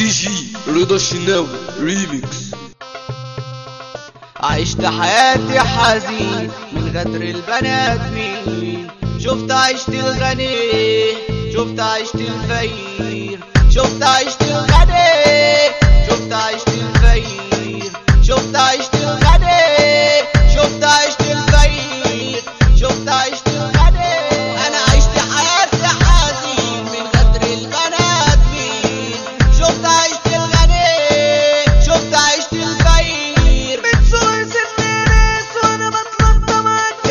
دي جي رضا الشناوي ريميكس عشت حياتي حزين من غدر البنات مين شفت عشت الغني شفت عشت الفقير شفت عشت الغني شفت عشت الفقير شفت عشت الغني شفت عشت الفقير شفت عشت الغني انا عشت حياتي حزين من غدر البنات مين شفت عشت الغني شفت عشت الفقير من صغر سني ناس وانا بتلطم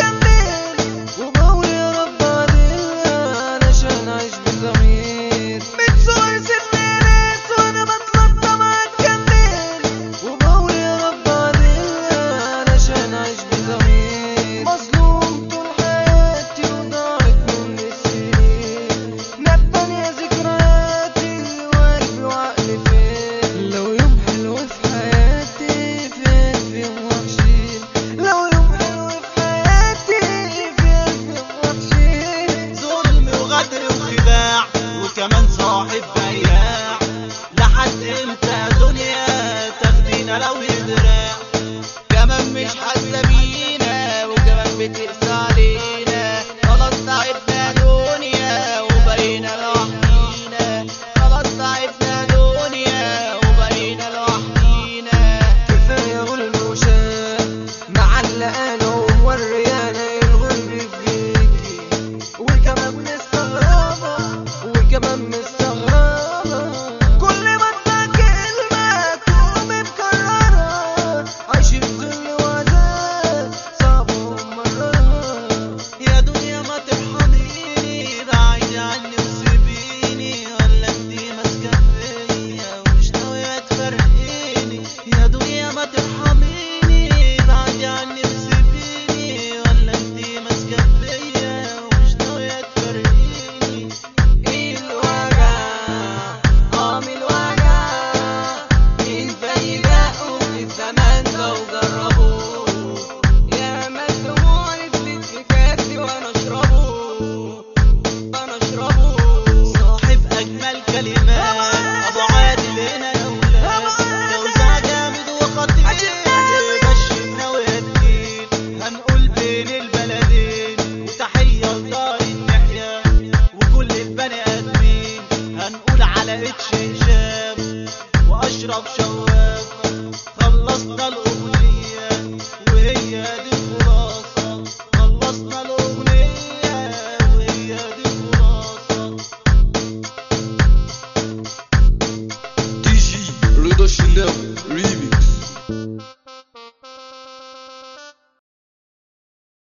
اتكمل وبقول يا رب عليا علشان اعيش بضمير من صغر سني ناس وانا بتلطم اتكمل وبقول يا رب عليا علشان اعيش بضمير مظلوم طول حياتي وضاعت مني السنين ندمان يا ذكرياتي وقلبي وعقلي فين لو يوم حلو في حياتي فين في وحشين لو يوم حلو في حياتي فين في وحشين ظلم وغدر وخداع وكمان صاحب بياع لحد امتى يا دنيا تاخدينا لو يدراع كمان مش حاسه بينا وكمان بتقسى علينا خلاص تعبنا دنيا وبقينا لوحدينا خلاص تعبنا دنيا وبقينا لوحدينا كفاية غلب وشاب معلقانا وموريانا الغلب فيكي وكمان مستغربة وكمان مستغربة كل ما انت كلمة تقوم مكررة عايشين ذل وعذاب صعب ومررة يا دنيا ما ترحميني بعيد عني وسيبيني ولا انتي ماسكة فيا ومش ناوية تفرقيني يا دنيا ما ترحميني بعيد عني وسيبيني ولا انتي ماسكة فيا ومش ناوية تفرقيني ايه الوجع قام الوجع مين زي دقوا في الزمان ده وجربوا يا ما الدموع نزلت في كاسي وانا اشربه انا اشربه صاحب اجمل كلمات ابو عادل هنا الاولاد توزع جامد وخطير بشرنا وهدين هنقول بين البلدين وتحيه لدار النحيه وكل البني ادمين هنقول على اتش هشام واشرف شواف خلصنا الاغنيه وهي دي الخلاصه خلصنا الاغنيه وهي دي الخلاصه دي جي رضا الشناوي ريميكس